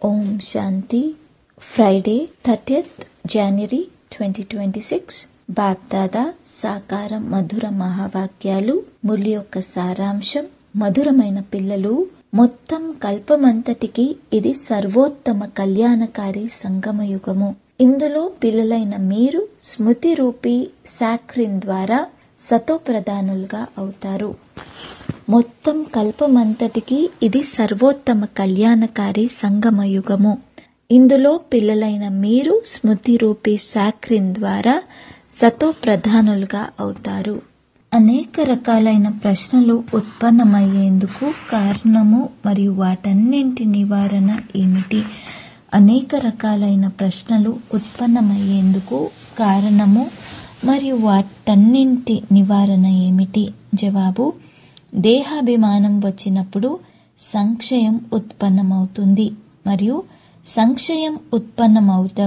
ఓం Shanti Friday thirtieth January twenty twenty six BapDada సాకార మధుర మహావాక్యాలు ములి యొక్క సారాంశం మధురమైన పిల్లలు మొత్తం కల్పమంతటికి ఇది సర్వోత్తమ కళ్యాణకారి సంగమయుగము ఇందులో పిల్లలైన మీరు స్మృతి రూపీ సాక్రిన్ ద్వారా సతోప్రధానులుగా అవుతారు మొత్తం కల్పమంతటికి ఇది సర్వోత్తమ కళ్యాణకారి సంగమయుగము ఇందులో పిల్లలైన మీరు స్మృతి రూపీ సాక్రిన్ ద్వారా సతో ప్రధానులుగా అవుతారు అనేక రకాలైన ప్రశ్నలు ఉత్పన్నమయ్యేందుకు కారణము మరియు వాటన్నింటి నివారణ ఏమిటి అనేక రకాలైన ప్రశ్నలు ఉత్పన్నమయ్యేందుకు కారణము మరియు వాటన్నింటి నివారణ ఏమిటి జవాబు దేహాభిమానం వచ్చినప్పుడు సంక్షయం ఉత్పన్నమవుతుంది మరియు సంక్షయం ఉత్పన్నమవుత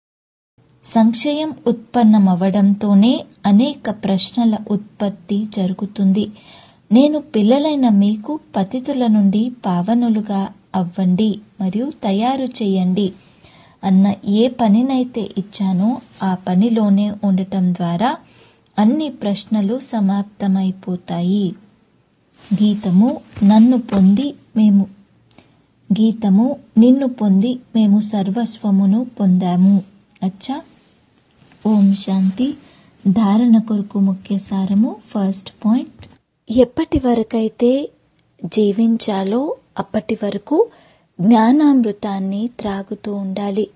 సంక్షయం ఉత్పన్నమవడంతోనే అనేక ప్రశ్నల ఉత్పత్తి జరుగుతుంది నేను పిల్లలైన మీకు పతితుల నుండి పావనులుగా అవ్వండి మరియు తయారు చేయండి అన్న ఏ పనినైతే ఇచ్చానో ఆ పనిలోనే ఉండటం ద్వారా అన్ని ప్రశ్నలు సమాప్తమైపోతాయి గీతము నన్ను పొంది మేము గీతము నిన్ను పొంది మేము సర్వస్వమును పొందాము అచ్చా ఓం శాంతి ధారణ కొరకు ముఖ్య సారము ఫస్ట్ పాయింట్ ఎప్పటి వరకైతే జీవించాలో అప్పటి వరకు జ్ఞానామృతాన్ని త్రాగుతూ ఉండాలి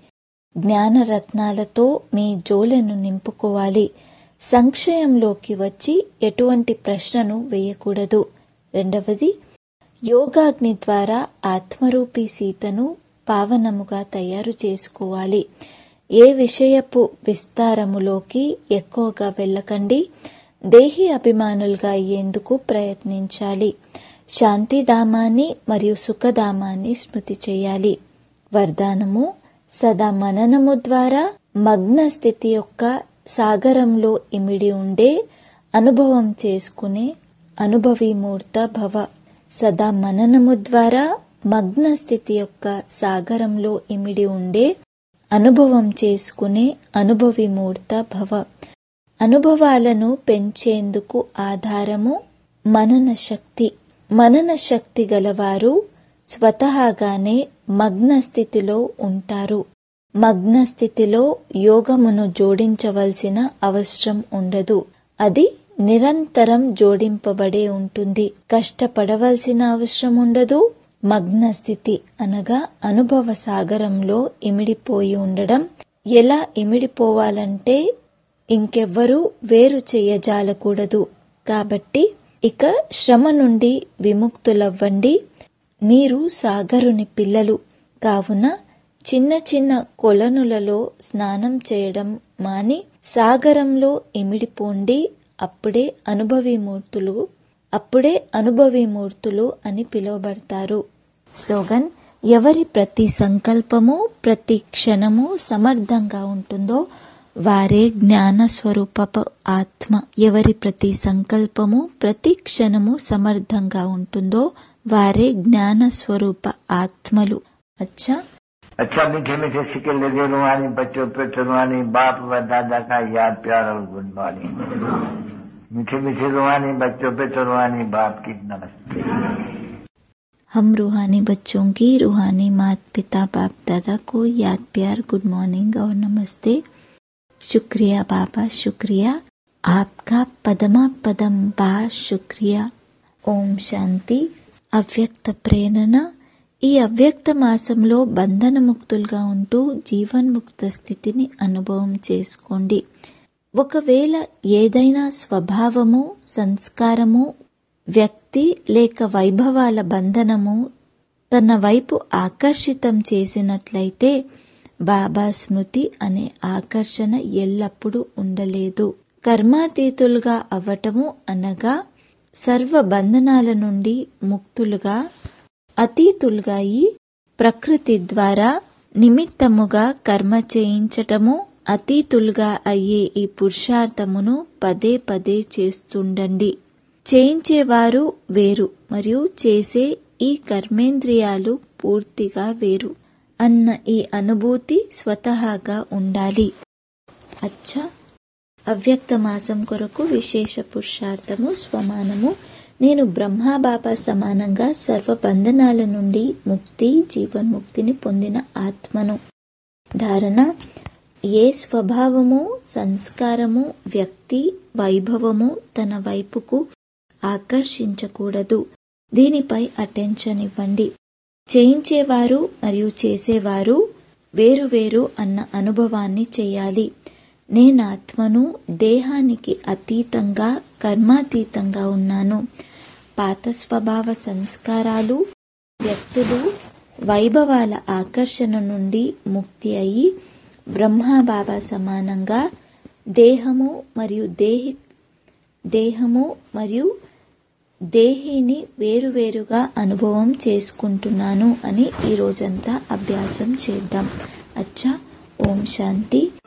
జ్ఞానరత్నాలతో మీ జోలెను నింపుకోవాలి సంక్షయంలోకి వచ్చి ఎటువంటి ప్రశ్నను వేయకూడదు రెండవది యోగాగ్ని ద్వారా ఆత్మరూపీ సీతను పావనముగా తయారు చేసుకోవాలి ఏ విషయపు విస్తారములోకి ఎక్కువగా వెళ్ళకండి దేహి అభిమానులుగా అయ్యేందుకు ప్రయత్నించాలి శాంతిధామాన్ని మరియు సుఖధామాన్ని స్మృతి చేయాలి వరదానము సదా మననము ద్వారా మగ్న స్థితి యొక్క సాగరంలో ఇమిడి ఉండే అనుభవం చేసుకునే అనుభవీమూర్త భవ సదా మననము ద్వారా మగ్న స్థితి యొక్క సాగరంలో ఇమిడి ఉండే అనుభవం చేసుకునే అనుభవీమూర్త భవ అనుభవాలను పెంచేందుకు ఆధారము మనన శక్తి మనన శక్తి గలవారు స్వతహాగానే మగ్న స్థితిలో ఉంటారు మగ్న స్థితిలో యోగమును జోడించవలసిన అవసరం ఉండదు అది నిరంతరం జోడింపబడే ఉంటుంది కష్టపడవలసిన అవసరం ఉండదు మగ్న స్థితి అనగా అనుభవ సాగరంలో ఇమిడిపోయి ఉండడం ఎలా ఇమిడిపోవాలంటే ఇంకెవ్వరూ వేరు చేయజాలకూడదు కాబట్టి ఇక శ్రమ నుండి విముక్తులవ్వండి మీరు సాగరుని పిల్లలు కావున చిన్న చిన్న కొలనులలో స్నానం చేయడం మాని సాగరంలో ఇమిడిపోండి అప్పుడే అనుభవీమూర్తులు అప్పుడే అనుభవీమూర్తులు అని పిలువబడతారు స్లోగన్ ఎవరి ప్రతి సంకల్పము ప్రతి క్షణము సమర్థంగా ఉంటుందో వారే జ్ఞాన స్వరూపపు ఆత్మ ఎవరి ప్రతి సంకల్పము ప్రతి క్షణము సమర్థంగా ఉంటుందో వారే జ్ఞాన స్వరూప ఆత్మలు అచ్చా अच्छा मीठे मीठे सिक्के लगे रुहानी बच्चों पे रुहानी बाप व दादा का याद प्यार और गुड मॉर्निंग मीठे मीठे रुहानी बच्चों पे रुहानी बाप की नमस्ते हम रूहानी बच्चों की रूहानी माता पिता बाप दादा को याद प्यार गुड मॉर्निंग और नमस्ते शुक्रिया बाबा शुक्रिया आपका पदमा पदम बा शुक्रिया ఓం శాంతి అవ్యక్త ప్రేరణ ఈ అవ్యక్త మాసంలో బంధనముక్తులుగా ఉంటూ జీవన్ముక్త స్థితిని అనుభవం చేసుకోండి ఒకవేళ ఏదైనా స్వభావము సంస్కారము వ్యక్తి లేక వైభవాల బంధనము తన వైపు ఆకర్షితం చేసినట్లయితే బాబా స్మృతి అనే ఆకర్షణ ఎల్లప్పుడూ ఉండలేదు కర్మాతీతులుగా అవ్వటము అనగా సర్వ బంధనాల నుండి ముక్తులుగా అతీతులుగా అయి ప్రకృతి ద్వారా నిమిత్తముగా కర్మ చేయించటము అతీతులుగా అయ్యే ఈ పురుషార్థమును పదే పదే చేస్తుండండి చేయించేవారు వేరు మరియు చేసే ఈ కర్మేంద్రియాలు పూర్తిగా వేరు అన్న ఈ అనుభూతి స్వతహాగా ఉండాలి అచ్చా అవ్యక్త మాసం కొరకు విశేష పురుషార్థము స్వమానము నేను బ్రహ్మాబాబా సమానంగా సర్వ బంధనాల నుండి ముక్తి జీవన్ముక్తిని పొందిన ఆత్మను ధారణ ఏ స్వభావము సంస్కారము వ్యక్తి వైభవము తన వైపుకు ఆకర్షించకూడదు దీనిపై అటెన్షన్ ఇవ్వండి చేయించేవారు మరియు చేసేవారు వేరువేరు అన్న అనుభవాన్ని చేయాలి నేనాత్మను దేహానికి అతీతంగా కర్మాతీతంగా ఉన్నాను పాత స్వభావ సంస్కారాలు వ్యక్తులు వైభవాల ఆకర్షణ నుండి ముక్తి అయి బ్రహ్మబాబా సమానంగా దేహము మరియు దేహి దేహము మరియు దేహిని వేరువేరుగా అనుభవం చేసుకుంటున్నాను అని ఈ రోజంతా అభ్యాసం చేద్దాం అచ్చా ఓం శాంతి